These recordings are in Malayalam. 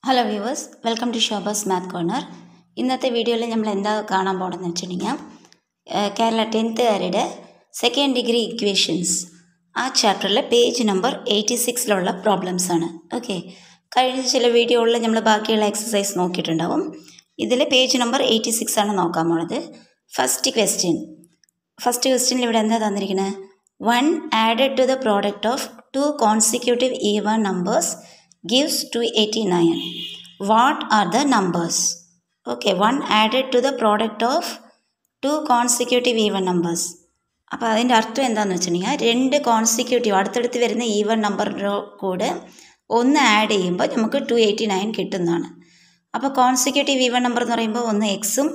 hello viewers welcome to Shobas math corner ഇന്നത്തെ വീഡിയോയിൽ നമ്മൾ എന്താ കാണാൻ പോകണമെന്ന് വെച്ചിട്ടുണ്ടെങ്കിൽ കേരള ടെൻത്തുകാരുടെ സെക്കൻഡ് ഡിഗ്രി ഇക്വേഷൻസ് ആ ചാപ്റ്ററിലെ പേജ് നമ്പർ എയ്റ്റി സിക്സിലുള്ള പ്രോബ്ലംസ് ആണ് ഓക്കെ കഴിഞ്ഞ ചില വീഡിയോകളിൽ നമ്മൾ ബാക്കിയുള്ള എക്സസൈസ് നോക്കിയിട്ടുണ്ടാവും ഇതിൽ പേജ് നമ്പർ എയ്റ്റി സിക്സ് ആണ് നോക്കാൻ പോണത് ഫസ്റ്റ് ക്വസ്റ്റ്യൻ ഫസ്റ്റ് ക്വസ്റ്റ്യനിൽ ഇവിടെ എന്താ തന്നിരിക്കുന്നത് one added to the product of two consecutive even numbers gives 289 what are the numbers okay one added to the product of two consecutive even numbers അപ്പോൾ അതിൻ്റെ അർത്ഥം എന്താണെന്ന് വെച്ചിട്ടുണ്ടെങ്കിൽ രണ്ട് കോൺസിക്യൂട്ടീവ് അടുത്തടുത്ത് വരുന്ന ഈവൺ നമ്പറിൻ്റെ കൂടെ ഒന്ന് ആഡ് ചെയ്യുമ്പോൾ നമുക്ക് ടു എയ്റ്റി നയൻ കിട്ടുന്നതാണ് അപ്പോൾ കോൺസിക്യൂട്ടീവ് ഈവൺ നമ്പർ എന്ന് പറയുമ്പോൾ ഒന്ന് എക്സും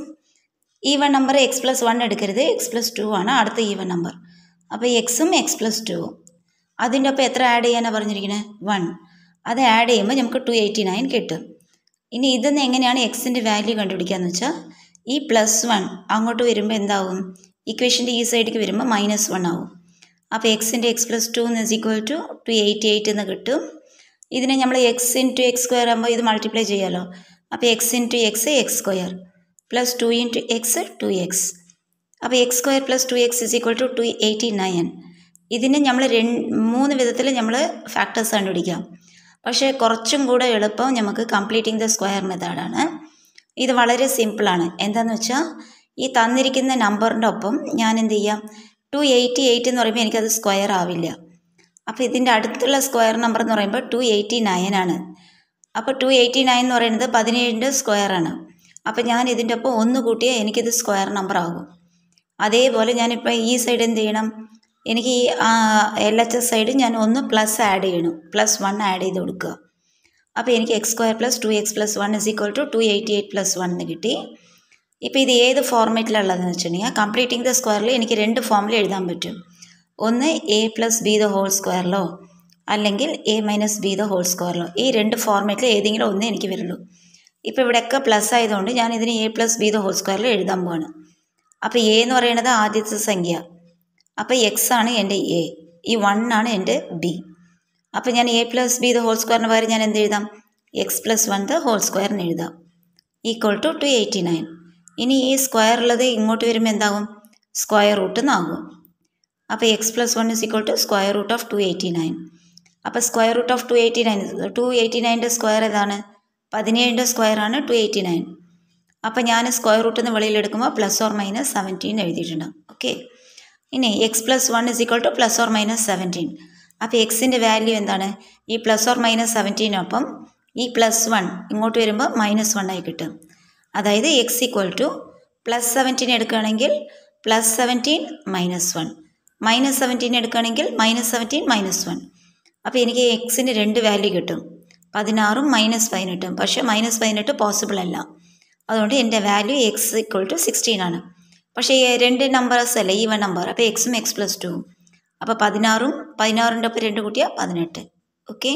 even number x plus one എടുക്കരുത് എക്സ് പ്ലസ് ടു ആണ് അടുത്ത ഈവൺ നമ്പർ അപ്പോൾ എക്സും എക്സ് പ്ലസ് ടുവും അതിൻ്റെ ഒപ്പം എത്ര ആഡ് ചെയ്യാനാണ് പറഞ്ഞിരിക്കുന്നത് വൺ അത് ആഡ് ചെയ്യുമ്പോൾ നമുക്ക് ടു എയ്റ്റി നയൻ കിട്ടും ഇനി ഇതെന്ന് എങ്ങനെയാണ് എക്സിൻ്റെ വാല്യൂ കണ്ടുപിടിക്കാന്ന് വെച്ചാൽ ഈ പ്ലസ് വൺ അങ്ങോട്ട് വരുമ്പോൾ എന്താവും ഇക്വേഷൻ്റെ ഈ സൈഡിലേക്ക് വരുമ്പോൾ മൈനസ് വൺ ആവും അപ്പോൾ എക്സിൻ്റെ എക്സ് പ്ലസ് ടു എന്ന് is equal to two eighty eight എന്ന് കിട്ടും ഇതിനെ നമ്മൾ എക്സ് ഇൻറ്റു എക്സ് സ്ക്വയർ ആകുമ്പോൾ ഇത് മൾട്ടിപ്ലൈ ചെയ്യാമല്ലോ അപ്പോൾ x into x x square plus two into x two x അപ്പോൾ x square plus two x is equal to two eighty nine ഇതിന് നമ്മൾ രണ്ട് മൂന്ന് വിധത്തിൽ നമ്മൾ ഫാക്ടേഴ്സ് കണ്ടുപിടിക്കാം പക്ഷേ കുറച്ചും കൂടെ എളുപ്പം നമുക്ക് കംപ്ലീറ്റിംഗ് ദ സ്ക്വയർ മെത്തേഡാണ് ഇത് വളരെ സിമ്പിളാണ് എന്താണെന്ന് വെച്ചാൽ ഈ തന്നിരിക്കുന്ന നമ്പറിൻ്റെ ഒപ്പം ഞാൻ എന്ത് ചെയ്യാം ടു എയ്റ്റി എയ്റ്റ് എന്ന് പറയുമ്പോൾ എനിക്കത് സ്ക്വയർ ആവില്ല അപ്പോൾ ഇതിൻ്റെ അടുത്തുള്ള സ്ക്വയർ നമ്പർ എന്ന് പറയുമ്പോൾ ടു എയ്റ്റി നയൻ ആണ് അപ്പോൾ ടു എയ്റ്റി നയൻ എന്ന് പറയുന്നത് പതിനേഴിൻ്റെ സ്ക്വയർ ആണ് അപ്പോൾ ഞാൻ ഇതിൻ്റെ ഒപ്പം ഒന്ന് കൂട്ടിയാൽ എനിക്കിത് സ്ക്വയർ നമ്പർ ആകും അതേപോലെ ഞാനിപ്പോൾ ഈ സൈഡ് എന്ത് ചെയ്യണം എനിക്ക് ഈ എൽ എച്ച് എസ് സൈഡ് ഞാൻ ഒന്ന് പ്ലസ് ആഡ് ചെയ്യണം പ്ലസ് വൺ ആഡ് ചെയ്ത് കൊടുക്കുക അപ്പോൾ എനിക്ക് x square plus two x plus one is equal to two eighty eight plus one എന്ന് കിട്ടി ഇപ്പോൾ ഇത് ഏത് ഫോർമാറ്റിലുള്ളതെന്ന് വെച്ചിട്ടുണ്ടെങ്കിൽ കംപ്ലീറ്റിംഗ് ദ സ്ക്വയറിൽ എനിക്ക് രണ്ട് ഫോമിൽ എഴുതാൻ പറ്റും ഒന്ന് A plus B the whole സ്ക്വയറിലോ അല്ലെങ്കിൽ A minus B the whole സ്ക്വയറിലോ ഈ രണ്ട് ഫോർമാറ്റിൽ ഏതെങ്കിലും ഒന്നേ എനിക്ക് വരുള്ളൂ ഇപ്പോൾ ഇവിടെയൊക്കെ പ്ലസ് ആയതുകൊണ്ട് ഞാൻ ഇതിന് A plus B the whole സ്ക്വയറിൽ എഴുതാൻ പോവാണ് അപ്പോൾ എ എന്ന് പറയുന്നത് ആദ്യത്തെ സംഖ്യ അപ്പോൾ എക്സ് ആണ് എൻ്റെ എ ഈ വൺ ആണ് എൻ്റെ ബി അപ്പോൾ ഞാൻ A plus B the whole സ്ക്വയറിന് പകരം ഞാൻ എന്ത് എഴുതാം x plus one the whole സ്ക്വയറിന് എഴുതാം equal to two eighty nine ഇനി ഈ സ്ക്വയർ ഉള്ളത് ഇങ്ങോട്ട് വരുമ്പോൾ എന്താകും സ്ക്വയർ റൂട്ട് എന്നാകും അപ്പോൾ x plus one is equal to square root of two eighty nine അപ്പോൾ square root of two eighty nine two eighty നയൻ്റെ സ്ക്വയർ ഏതാണ് പതിനേഴിൻ്റെ സ്ക്വയർ ആണ് ടു എയ്റ്റി നയൻ അപ്പോൾ ഞാൻ സ്ക്വയർ റൂട്ടിൽ നിന്ന് വെളിയിലെടുക്കുമ്പോൾ പ്ലസ് ഓർ മൈനസ് സെവൻറ്റീൻ എഴുതിയിട്ടുണ്ടാകും ഓക്കെ ഇനി x plus one is equal to plus or minus seventeen അപ്പോൾ എക്സിൻ്റെ വാല്യൂ എന്താണ് ഈ പ്ലസ് ഓർ മൈനസ് സെവൻറ്റീനൊപ്പം ഈ പ്ലസ് വൺ ഇങ്ങോട്ട് വരുമ്പോൾ മൈനസ് വൺ ആയി കിട്ടും അതായത് x equal to plus seventeen എടുക്കുകയാണെങ്കിൽ plus seventeen minus one minus seventeen എടുക്കുകയാണെങ്കിൽ മൈനസ് സെവൻറ്റീൻ മൈനസ് വൺ അപ്പോൾ എനിക്ക് എക്സിന് രണ്ട് വാല്യൂ കിട്ടും പതിനാറും മൈനസ് പതിനെട്ടും പക്ഷേ മൈനസ് പതിനെട്ട് പോസിബിൾ അല്ല അതുകൊണ്ട് എൻ്റെ value x equal to sixteen ആണ് പക്ഷേ രണ്ട് നമ്പേഴ്സ് അല്ലേ ഈവൻ നമ്പർ അപ്പോൾ എക്സും എക്സ് പ്ലസ് ടുവും അപ്പോൾ പതിനാറും പതിനാറിൻ്റെ ഒപ്പം രണ്ട് കൂട്ടിയാൽ പതിനെട്ട് ഓക്കെ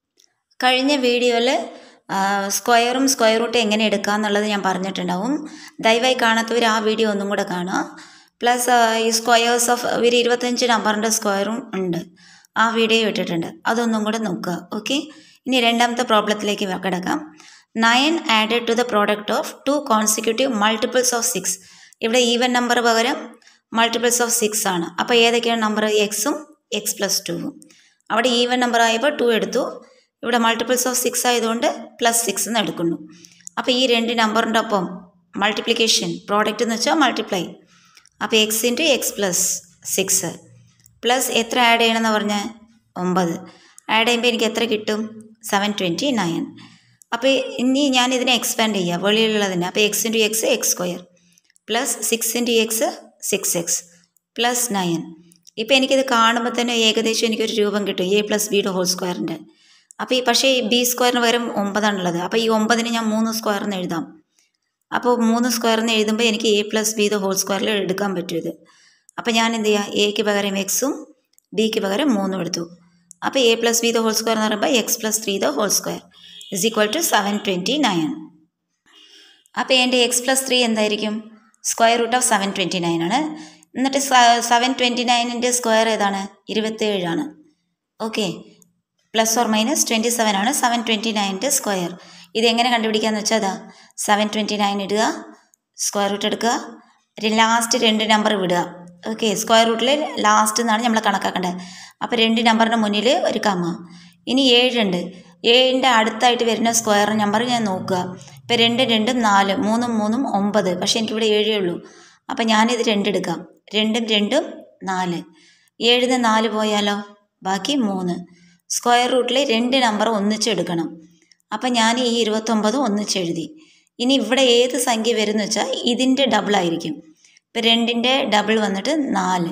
കഴിഞ്ഞ വീഡിയോയിൽ സ്ക്വയറും സ്ക്വയർ റൂട്ട് എങ്ങനെ എടുക്കുക എന്നുള്ളത് ഞാൻ പറഞ്ഞിട്ടുണ്ടാവും ദയവായി കാണാത്തവർ ആ വീഡിയോ ഒന്നും കൂടെ കാണുക പ്ലസ് ഈ സ്ക്വയേഴ്സ് ഓഫ് ഒരു ഇരുപത്തഞ്ച് നമ്പറിൻ്റെ സ്ക്വയറും ഉണ്ട് ആ വീഡിയോ ഇട്ടിട്ടുണ്ട് അതൊന്നും കൂടെ നോക്കുക ഓക്കെ ഇനി രണ്ടാമത്തെ പ്രോബ്ലത്തിലേക്ക് കിടക്കാം nine added to the product of two consecutive multiples of six ഇവിടെ ഈവൻ നമ്പർ പകരം മൾട്ടിപ്പിൾസ് ഓഫ് സിക്സ് ആണ് അപ്പോൾ ഏതൊക്കെയാണ് നമ്പർ എക്സും എക്സ് പ്ലസ് ടുവും അവിടെ ഈവൻ നമ്പർ ആയപ്പോൾ ടു എടുത്തു ഇവിടെ മൾട്ടിപ്പിൾസ് ഓഫ് സിക്സ് ആയതുകൊണ്ട് പ്ലസ് സിക്സ് എന്ന് എടുക്കുന്നു അപ്പോൾ ഈ രണ്ട് നമ്പറിൻ്റെ ഒപ്പം മൾട്ടിപ്ലിക്കേഷൻ പ്രോഡക്റ്റ് എന്ന് വെച്ചാൽ മൾട്ടിപ്ലൈ അപ്പോൾ x into x plus six plus എത്ര ആഡ് ചെയ്യണമെന്ന് പറഞ്ഞാൽ ഒമ്പത് ആഡ് ചെയ്യുമ്പോൾ എനിക്ക് എത്ര കിട്ടും സെവൻ ട്വൻറ്റി നയൻ അപ്പോൾ ഇനി ഞാൻ ഇതിനെ എക്സ്പാൻഡ് ചെയ്യുക വെളിയിലുള്ളതിന് അപ്പോൾ x into x x square plus six into x six x plus nine ഇപ്പോൾ എനിക്കിത് കാണുമ്പോൾ തന്നെ ഏകദേശം എനിക്കൊരു രൂപം കിട്ടും എ പ്ലസ് ബിയുടെ ഹോൾ സ്ക്വയറിൻ്റെ അപ്പോൾ ഈ പക്ഷേ ബി സ്ക്വയറിന് പകരം ഒമ്പതാണുള്ളത് അപ്പോൾ ഈ ഒമ്പതിന് ഞാൻ മൂന്ന് സ്ക്വയറിന് എഴുതാം അപ്പോൾ മൂന്ന് സ്ക്വയറിന് എഴുതുമ്പോൾ എനിക്ക് A plus B the whole സ്ക്വയറിൽ എടുക്കാൻ പറ്റും ഇത് അപ്പോൾ ഞാൻ എന്ത് ചെയ്യുക എക്ക് പകരം എക്സും ബിക്ക് പകരം മൂന്നും എടുത്തു അപ്പോൾ A plus B the whole square എന്ന് പറയുമ്പോൾ x plus three the whole square is equal to seven twenty nine അപ്പോൾ എൻ്റെ എക്സ് പ്ലസ് ത്രീ എന്തായിരിക്കും square root of seven twenty nine ആണ് എന്നിട്ട് സെവൻ ട്വൻറ്റി നയനിൻ്റെ സ്ക്വയർ ഏതാണ് ഇരുപത്തേഴാണ് okay plus or minus twenty seven ആണ് സെവൻ ട്വൻറ്റി നയൻ്റെ സ്ക്വയർ ഇതെങ്ങനെ കണ്ടുപിടിക്കാമെന്ന് വെച്ചാൽ അതാ സെവൻ ട്വൻറ്റി നയൻ ഇടുക സ്ക്വയർ റൂട്ട് എടുക്കുക ലാസ്റ്റ് രണ്ട് നമ്പർ വിടുക ഓക്കെ സ്ക്വയർ റൂട്ടിൽ ലാസ്റ്റ് എന്നാണ് നമ്മൾ കണക്കാക്കേണ്ടത് അപ്പോൾ രണ്ട് നമ്പറിൻ്റെ മുന്നിൽ ഒരു കമ്മ ഇനി ഏഴുണ്ട് ഏഴിൻ്റെ അടുത്തായിട്ട് വരുന്ന സ്ക്വയർ നമ്പർ ഞാൻ നോക്കുക ഇപ്പോൾ രണ്ട് രണ്ടും നാല് മൂന്നും മൂന്നും ഒമ്പത് പക്ഷേ എനിക്കിവിടെ ഏഴേ ഉള്ളൂ അപ്പോൾ ഞാനിത് രണ്ടെടുക്കാം രണ്ടും രണ്ടും നാല് ഏഴിന് നാല് പോയാലോ ബാക്കി മൂന്ന് സ്ക്വയർ റൂട്ടിൽ രണ്ട് നമ്പർ ഒന്നിച്ചെടുക്കണം അപ്പം ഞാൻ ഈ ഇരുപത്തൊമ്പത് ഒന്നിച്ചെഴുതി ഇനി ഇവിടെ ഏത് സംഖ്യ വരുമെന്ന് വെച്ചാൽ ഇതിൻ്റെ ഡബിൾ ആയിരിക്കും ഇപ്പം രണ്ടിൻ്റെ ഡബിൾ വന്നിട്ട് നാല്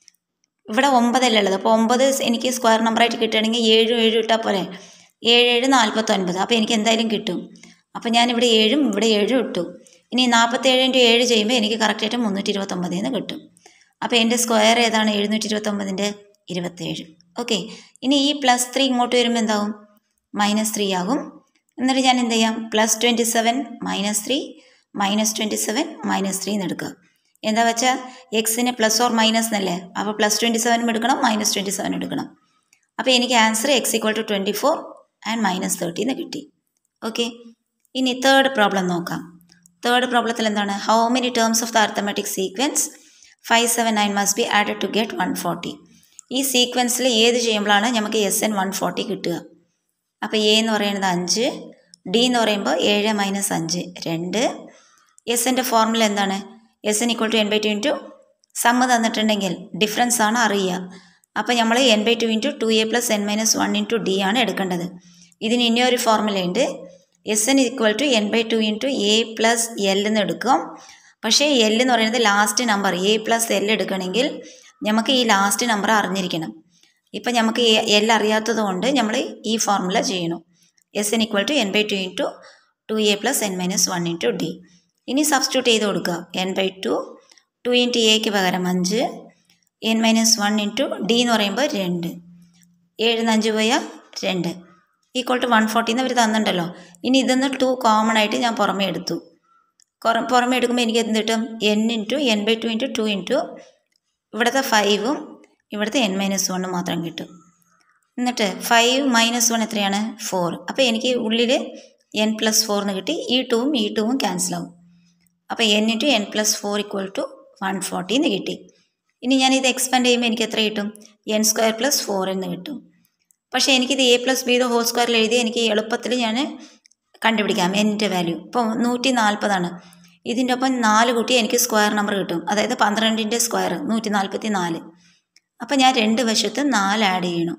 ഇവിടെ ഒമ്പതല്ലേ ഉള്ളത് അപ്പോൾ ഒമ്പത് എനിക്ക് സ്ക്വയർ നമ്പറായിട്ട് കിട്ടുകയാണെങ്കിൽ ഏഴും ഏഴും ഇട്ടാൽ പോലെ ഏഴ് ഏഴ് നാൽപ്പത്തൊൻപത് അപ്പോൾ എനിക്ക് എന്തായാലും കിട്ടും അപ്പോൾ ഞാനിവിടെ ഏഴും ഇവിടെ ഏഴും ഇട്ടു ഇനി നാൽപ്പത്തേഴ് ഇൻറ്റു ഏഴ് ചെയ്യുമ്പോൾ എനിക്ക് കറക്റ്റായിട്ട് മുന്നൂറ്റി ഇരുപത്തൊമ്പതിൽ നിന്ന് കിട്ടും അപ്പോൾ എൻ്റെ സ്ക്വയർ ഏതാണ് എഴുന്നൂറ്റി ഇരുപത്തൊമ്പതിൻ്റെ ഇരുപത്തേഴ് ഓക്കെ ഇനി ഈ പ്ലസ് ത്രീ ഇങ്ങോട്ട് വരുമ്പോൾ എന്താവും മൈനസ് ത്രീ ആകും എന്നിട്ട് ഞാൻ എന്ത് ചെയ്യാം plus twenty seven minus three minus twenty seven minus three എന്ന് എടുക്കുക എന്താ വെച്ചാൽ എക്സിന് പ്ലസ് ഓർ മൈനസ് എന്നല്ലേ അപ്പോൾ പ്ലസ് ട്വൻറ്റി സെവനും എടുക്കണം മൈനസ് ട്വൻറ്റി സെവൻ എടുക്കണം അപ്പോൾ എനിക്ക് answer x equal to twenty four and minus thirty എന്ന് കിട്ടി ഓക്കെ ഇനി തേർഡ് പ്രോബ്ലം നോക്കാം തേർഡ് പ്രോബ്ലത്തിൽ എന്താണ് how many terms of the arithmetic sequence five seven nine must be added to get one forty ഈ സീക്വൻസിൽ ഏത് ചെയ്യുമ്പോഴാണ് നമുക്ക് എസ് എൻ വൺ ഫോർട്ടി കിട്ടുക അപ്പോൾ എ എന്ന് പറയുന്നത് അഞ്ച് ഡി എന്ന് പറയുമ്പോൾ ഏഴ് മൈനസ് അഞ്ച് രണ്ട് എസ് എൻ്റെ ഫോർമുല എന്താണ് S N equal to N by two into sum തന്നിട്ടുണ്ടെങ്കിൽ ഡിഫറൻസ് ആണ് അറിയുക അപ്പോൾ നമ്മൾ N by two into two A plus N minus one into D ആണ് എടുക്കേണ്ടത് ഇതിന് ഇനി ഒരു ഫോർമുലയുണ്ട് S N equal to N by two into A plus L എന്ന് എടുക്കും പക്ഷേ എൽ എന്ന് പറയുന്നത് last number A plus L എടുക്കണമെങ്കിൽ നമുക്ക് ഈ ലാസ്റ്റ് നമ്പർ അറിഞ്ഞിരിക്കണം ഇപ്പം നമുക്ക് എൽ അറിയാത്തത് കൊണ്ട് നമ്മൾ ഈ ഫോർമുല ചെയ്യണം S N equal to N by two into two A plus N minus one into D ഇനി സബ്സ്റ്റിറ്റ്യൂട്ട് ചെയ്ത് കൊടുക്കുക N by two two into എക്ക് പകരം അഞ്ച് N minus one into D എന്ന് പറയുമ്പോൾ രണ്ട് ഏഴ് അഞ്ച് പോയാൽ രണ്ട് ഈക്വൾ ടു വൺ ഫോർട്ടിന്ന് അവർ തന്നിട്ടുണ്ടല്ലോ ഇനി ഇതൊന്ന് ടു കോമൺ ആയിട്ട് ഞാൻ പുറമേ എടുത്തു കുറ- പുറമേ എടുക്കുമ്പോൾ എനിക്ക് എന്ത് കിട്ടും N into N by two into two into ഇവിടുത്തെ ഫൈവും ഇവിടുത്തെ എൻ മൈനസ് വണ്ണും മാത്രം കിട്ടും എന്നിട്ട് ഫൈവ് മൈനസ് വൺ എത്രയാണ് ഫോർ അപ്പോൾ എനിക്ക് ഉള്ളിൽ എൻ പ്ലസ് ഫോർ എന്ന് കിട്ടി ഈ ടൂവും ഈ ടൂവും ക്യാൻസൽ ആവും അപ്പോൾ N into N plus four equal to one forty എന്ന് കിട്ടി ഇനി ഞാൻ ഇത് എക്സ്പാൻഡ് ചെയ്യുമ്പോൾ എനിക്ക് എത്ര കിട്ടും എൻ സ്ക്വയർ പ്ലസ് ഫോർ എന്ന് കിട്ടും പക്ഷേ എനിക്കിത് എ പ്ലസ് ബി ഹോൾ സ്ക്വയറിൽ എഴുതി എനിക്ക് എളുപ്പത്തിൽ ഞാൻ കണ്ടുപിടിക്കാം എൻ്റെ വാല്യൂ ഇപ്പോൾ നൂറ്റി നാൽപ്പതാണ് ഇതിൻ്റെ ഒപ്പം നാല് കൂട്ടി എനിക്ക് സ്ക്വയർ നമ്പർ കിട്ടും അതായത് പന്ത്രണ്ടിൻ്റെ സ്ക്വയർ നൂറ്റി നാൽപ്പത്തി നാല് അപ്പോൾ ഞാൻ രണ്ട് വശത്ത് നാല് ആഡ് ചെയ്യണം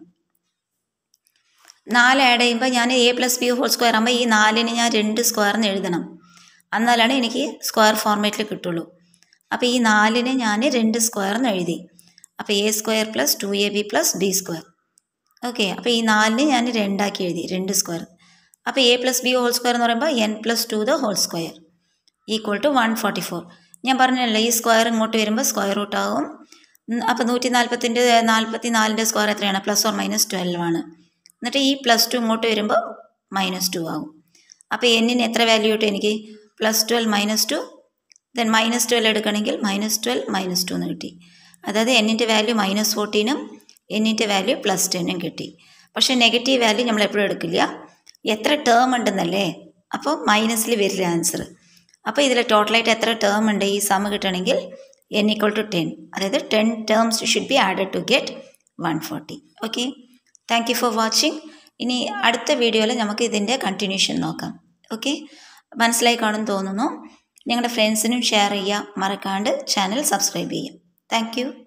നാല് ആഡ് ചെയ്യുമ്പോൾ ഞാൻ A plus B whole square ആകുമ്പോൾ ഈ നാലിന് ഞാൻ രണ്ട് സ്ക്വയറിന് എഴുതണം എന്നാലാണ് എനിക്ക് സ്ക്വയർ ഫോർമാറ്റിൽ കിട്ടുള്ളൂ അപ്പോൾ ഈ നാലിന് ഞാൻ രണ്ട് സ്ക്വയറിന് എഴുതി അപ്പോൾ A square plus two A B plus B square okay അപ്പോൾ ഈ നാലിന് ഞാൻ രണ്ടാക്കി എഴുതി രണ്ട് സ്ക്വയർ അപ്പോൾ A plus B whole square എന്ന് പറയുമ്പോൾ N plus two the whole square equal to one forty four ഞാൻ പറഞ്ഞല്ലോ ഈ സ്ക്വയർ ഇങ്ങോട്ട് വരുമ്പോൾ സ്ക്വയർ റൂട്ട് ആകും അപ്പോൾ നൂറ്റി നാൽപ്പത്തിൻ്റെ നാൽപ്പത്തി നാലിൻ്റെ സ്ക്വയർ എത്രയാണ് പ്ലസ് ഓർ മൈനസ് ട്വൽവ് ആണ് എന്നിട്ട് ഈ പ്ലസ് ടു ഇങ്ങോട്ട് വരുമ്പോൾ മൈനസ് ടു ആകും അപ്പോൾ എന്നിന് എത്ര വാല്യൂ കിട്ടും എനിക്ക് plus twelve minus two then minus twelve എടുക്കണമെങ്കിൽ മൈനസ് ട്വൽവ് മൈനസ് ടു എന്ന് കിട്ടി അതായത് എന്നിൻ്റെ വാല്യൂ മൈനസ് ഫോർട്ടീനും എന്നിൻ്റെ വാല്യൂ പ്ലസ് ടെന്നും കിട്ടി പക്ഷേ നെഗറ്റീവ് വാല്യൂ നമ്മൾ എപ്പോഴും എടുക്കില്ല എത്ര ടേം ഉണ്ടെന്നല്ലേ അപ്പോൾ മൈനസിൽ വരില്ല ആൻസർ അപ്പോൾ ഇതിൽ ടോട്ടലായിട്ട് എത്ര ടേം ഉണ്ട് ഈ സം കിട്ടണമെങ്കിൽ എൻ ഈക്വൾ ടു ടെൻ അതായത് ten terms should be added to get one forty okay thank you for watching ഇനി അടുത്ത വീഡിയോയിൽ നമുക്ക് ഇതിൻ്റെ കണ്ടിന്യൂഷൻ നോക്കാം ഓക്കെ മനസ്സിലായി കാണുമെന്ന് തോന്നുന്നു ഞങ്ങളുടെ ഫ്രണ്ട്സിനും ഷെയർ ചെയ്യുക മറക്കാണ്ട് ചാനൽ സബ്സ്ക്രൈബ് ചെയ്യുക താങ്ക് യു